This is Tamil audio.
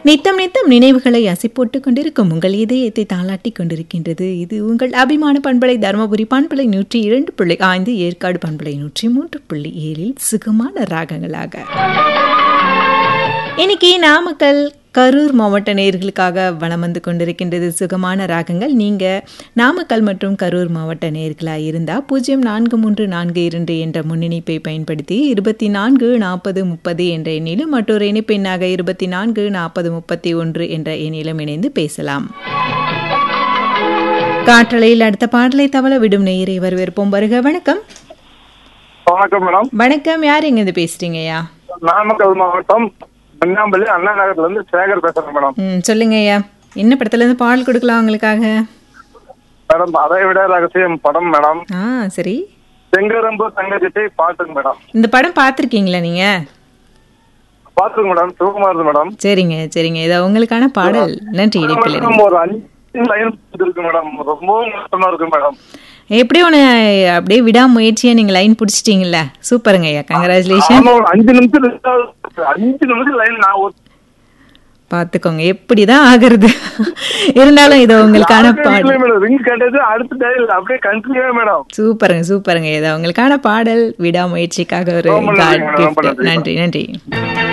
நித்தம் நித்தம் நினைவுகளை அசிப்போட்டுக் கொண்டிருக்கும் உங்கள் இதயத்தை தாளாட்டி கொண்டிருக்கின்றது இது உங்கள் அபிமான பண்பலை தருமபுரி பண்பலை நூற்றி இரண்டு புள்ளி ஐந்து ஏற்காடு பண்பலை நூற்றி மூன்று புள்ளி ஏழில் சுகமான ராகங்களாக இன்னைக்கு நாமக்கல் கரூர் மாவட்ட நேர்களுக்காக வலம் வந்து கொண்டிருக்கின்றது சுகமான ராகங்கள் நீங்கள் நாமக்கல் மற்றும் கரூர் மாவட்ட நேர்களாக இருந்தால் பூஜ்ஜியம் நான்கு மூன்று நான்கு இரண்டு என்ற முன்னிணைப்பை பயன்படுத்தி இருபத்தி நான்கு நாற்பது முப்பது என்ற எண்ணிலும் மற்றொரு இணைப்பெண்ணாக இருபத்தி நான்கு நாற்பது முப்பத்தி ஒன்று என்ற எண்ணிலும் இணைந்து பேசலாம் காற்றலையில் அடுத்த பாடலை தவள விடும் நேயரை வரவேற்போம் வருக வணக்கம் வணக்கம் மேடம் வணக்கம் யார் எங்கேருந்து பேசுறீங்கய்யா நாமக்கல் மாவட்டம் மண்ணாம்பள்ளி அண்ணா நகர்ல இருந்து சேகர் பேசுறேன் மேடம் ம் சொல்லுங்க ஐயா என்ன படத்துலேருந்து பாடல் கொடுக்கலாம் உங்களுக்காக மேடம் அதை விட ரகசியம் படம் மேடம் ஆ சரி செங்கரம்பு தங்கச்சிட்டை பாட்டுங்க மேடம் இந்த படம் பார்த்துருக்கீங்களா நீங்கள் பாத்துங்க மேடம் சிவகுமார் மேடம் சரிங்க சரிங்க இதை உங்களுக்கான பாடல் நன்றி இணைப்பில் மேடம், ஒரு அஞ்சு லைன் இருக்கு மேடம் ரொம்பவும் கஷ்டமா இருக்கு மேடம் எப்படி ஒன்று அப்படியே விடாமுயற்சியை நீங்கள் லைன் பிடிச்சிட்டீங்களா சூப்பருங்க ஐயா கங்க்ராச்சுலேஷன் ஆமா, ஒரு அஞ்சு நிமிஷம் ரெண்டாவது அஞ்சு நிமிஷம் லைன் நான் ஒரு- பார்த்துக்கோங்க எப்படி தான் ஆகுறது இருந்தாலும் இது உங்களுக்கான பாடல் இல்லை மேடம் ரிங் கேட்டது அடுத்த டயல் அப்படியே கண்டினியூ மேடம் சூப்பருங்க சூப்பருங்க இது உங்களுக்கான பாடல் விடாமுயற்சிக்காக ஒரு ரொம்ப நன்றி, காட் ரொம்ப gift. நன்றி. நன்றி நன்றி